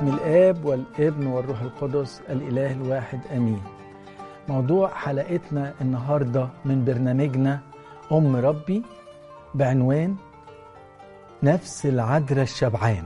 باسم الآب والابن والروح القدس الإله الواحد آمين موضوع حلقتنا النهاردة من برنامجنا أم ربي بعنوان نفس العذراء الشبعانة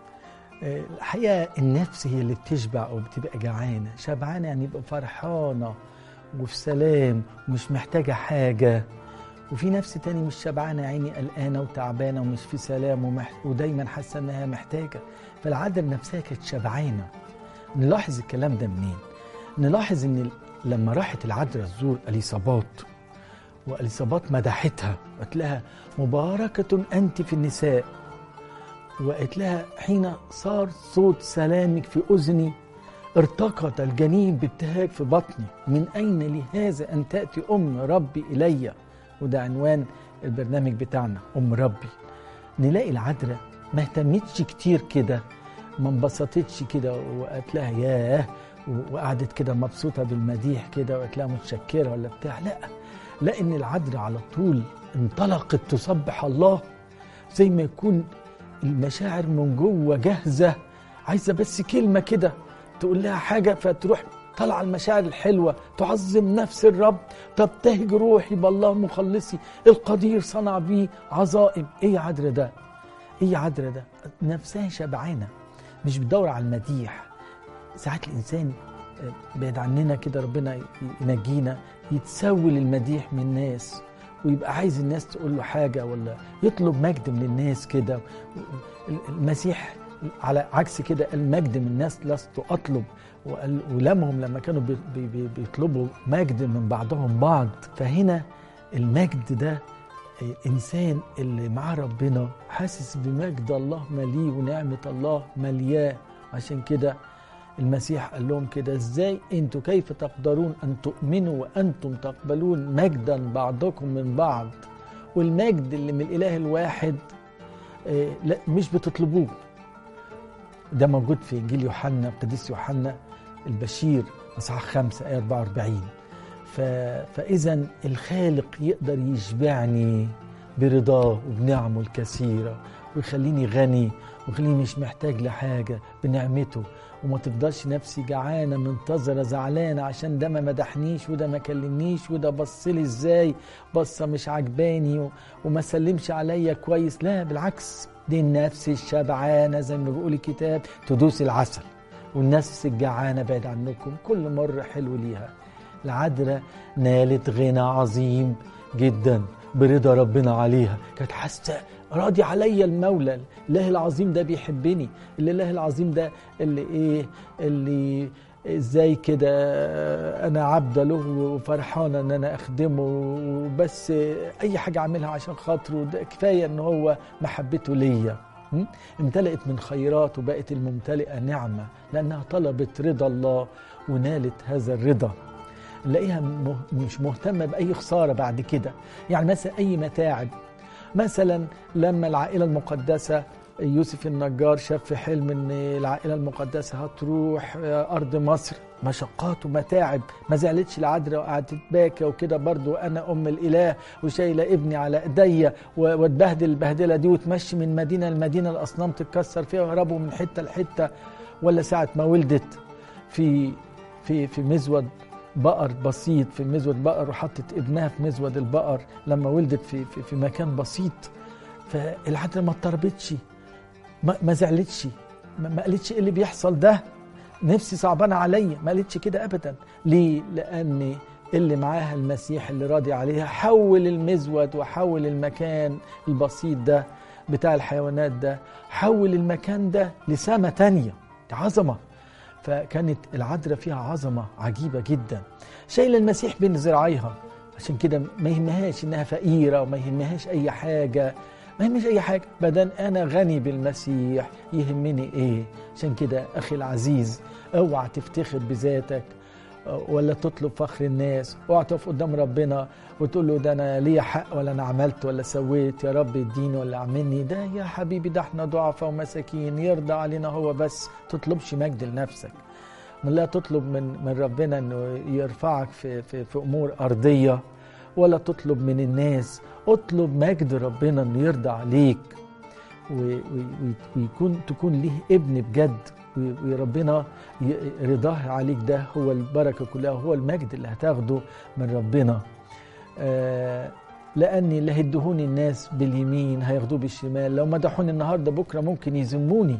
الحقيقة النفس هي اللي بتشبع أو بتبقى جعانة شبعانة يعني يبقى فرحانة وفي سلام ومش محتاجة حاجة وفي نفس تاني مش شبعانة عيني قلقانة وتعبانة ومش في سلام ومح... ودايما حاسة إنها محتاجة فالعذراء نفسها كانت شبعانة نلاحظ الكلام ده منين؟ نلاحظ إن لما راحت العذراء تزور اليصابات واليصابات مدحتها وقالت لها مباركة أنت في النساء وقالت لها حين صار صوت سلامك في أذني ارتقط الجنين بابتهاج في بطني من أين لهذا أن تأتي أم ربي إلي وده عنوان البرنامج بتاعنا أم ربي نلاقي العذراء ما اهتمتش كتير كده ما انبسطتش كده وقالت لها ياه وقعدت كده مبسوطة بالمديح كده وقالت لها متشكرة ولا بتاع لا لأن العذراء على طول انطلقت تسبح الله زي ما يكون المشاعر من جوه جاهزة عايزة بس كلمة كده تقول لها حاجة فتروح طلع المشاعر الحلوة تعظم نفس الرب تبتهج روحي بالله مخلصي القدير صنع بي عظائم ايه يا عذرا ده ايه يا عذرا ده نفسها شبعانة مش بتدور على المديح ساعات الإنسان بعد عننا كده ربنا ينجينا يتسول المديح من الناس ويبقى عايز الناس تقول له حاجة ولا يطلب مجد من الناس كده المسيح على عكس كده المجد من الناس لست أطلب ولمهم لما كانوا بي بي بيطلبوا مجد من بعضهم بعض فهنا المجد ده الإنسان اللي مع ربنا حاسس بمجد الله مليه ونعمة الله ملياه عشان كده المسيح قال لهم كده ازاي انتوا كيف تقدرون ان تؤمنوا وانتم تقبلون مجدا بعضكم من بعض والمجد اللي من الاله الواحد اه لا مش بتطلبوه ده موجود في انجيل يوحنا القديس يوحنا البشير اصحاح 5 ايه 44 فاذا الخالق يقدر يشبعني برضاه وبنعمه الكثيره ويخليني غني ويخليني مش محتاج لحاجه بنعمته وما تفضلش نفسي جعانه منتظره زعلانه عشان ده ما مدحنيش وده ما كلمنيش وده بص لي ازاي بصه مش عجباني وما سلمش عليا كويس لا بالعكس دي النفس الشبعانه زي ما بيقول الكتاب تدوس العسل والنفس الجعانه بعد عنكم كل مره حلو ليها العذراء نالت غنى عظيم جدا برضا ربنا عليها كانت حاسه راضي عليا المولى الاله العظيم ده بيحبني الاله العظيم ده اللي ايه اللي ازاي كده انا عبده له وفرحانه ان انا اخدمه وبس اي حاجه اعملها عشان خاطره ده كفايه ان هو محبته ليا امتلأت من خيرات وبقت الممتلئه نعمه لانها طلبت رضا الله ونالت هذا الرضا نلاقيها مش مهتمه باي خساره بعد كده يعني مثلا اي متاعب مثلا لما العائله المقدسه يوسف النجار شاف في حلم ان العائله المقدسه هتروح ارض مصر مشقات ومتاعب ما زعلتش العذراء وقعدت تباكى وكده برضو انا ام الاله وشايله ابني على ايديا واتبهدل البهدله دي وتمشي من مدينه لمدينه الاصنام تتكسر فيها ويهربوا من حته لحته ولا ساعه ما ولدت في في في مزود بقر بسيط في مزود بقر وحطت ابنها في مزود البقر لما ولدت في في, في مكان بسيط فالعذراء ما اضطربتش ما, ما زعلتش ما, ما قالتش ايه اللي بيحصل ده نفسي صعبانه عليا ما قالتش كده ابدا ليه لان اللي معاها المسيح اللي راضي عليها حول المزود وحول المكان البسيط ده بتاع الحيوانات ده حول المكان ده لسما تانية عظمه فكانت العذراء فيها عظمة عجيبة جدا شايلة المسيح بين ذراعيها عشان كده ما يهمهاش انها فقيرة وما يهمهاش اي حاجة ما يهمش اي حاجة بدل انا غني بالمسيح يهمني ايه عشان كده اخي العزيز اوعى تفتخر بذاتك ولا تطلب فخر الناس اوعى تقف قدام ربنا وتقول له ده انا ليا حق ولا انا عملت ولا سويت يا رب اديني ولا اعملني ده يا حبيبي ده احنا ضعفاء ومساكين يرضى علينا هو بس تطلبش مجد لنفسك لا تطلب من من ربنا انه يرفعك في في في امور ارضيه ولا تطلب من الناس اطلب مجد ربنا انه يرضى عليك ويكون تكون ليه ابن بجد وربنا رضاه عليك ده هو البركة كلها هو المجد اللي هتاخده من ربنا آه لأني اللي هيدهوني الناس باليمين هياخدوه بالشمال لو مدحوني النهاردة بكرة ممكن يذموني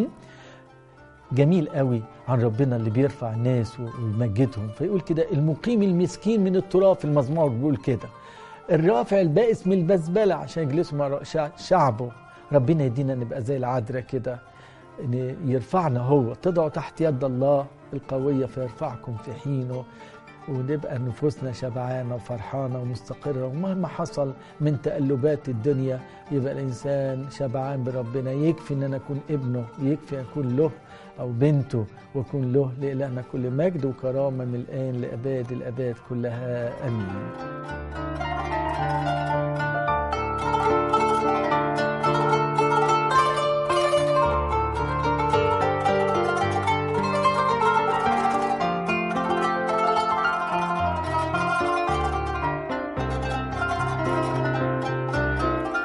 جميل قوي عن ربنا اللي بيرفع الناس ويمجدهم فيقول كده المقيم المسكين من التراب في المزمور بيقول كده الرافع البائس من البزبلة عشان يجلسوا مع شعبه ربنا يدينا نبقى زي العذراء كده ان يرفعنا هو تضعوا تحت يد الله القوية فيرفعكم في حينه ونبقى نفوسنا شبعانة وفرحانة ومستقرة ومهما حصل من تقلبات الدنيا يبقى الإنسان شبعان بربنا يكفي إن أنا أكون ابنه يكفي أكون له أو بنته وأكون له لإلهنا كل مجد وكرامة من الآن لأباد الأباد كلها آمين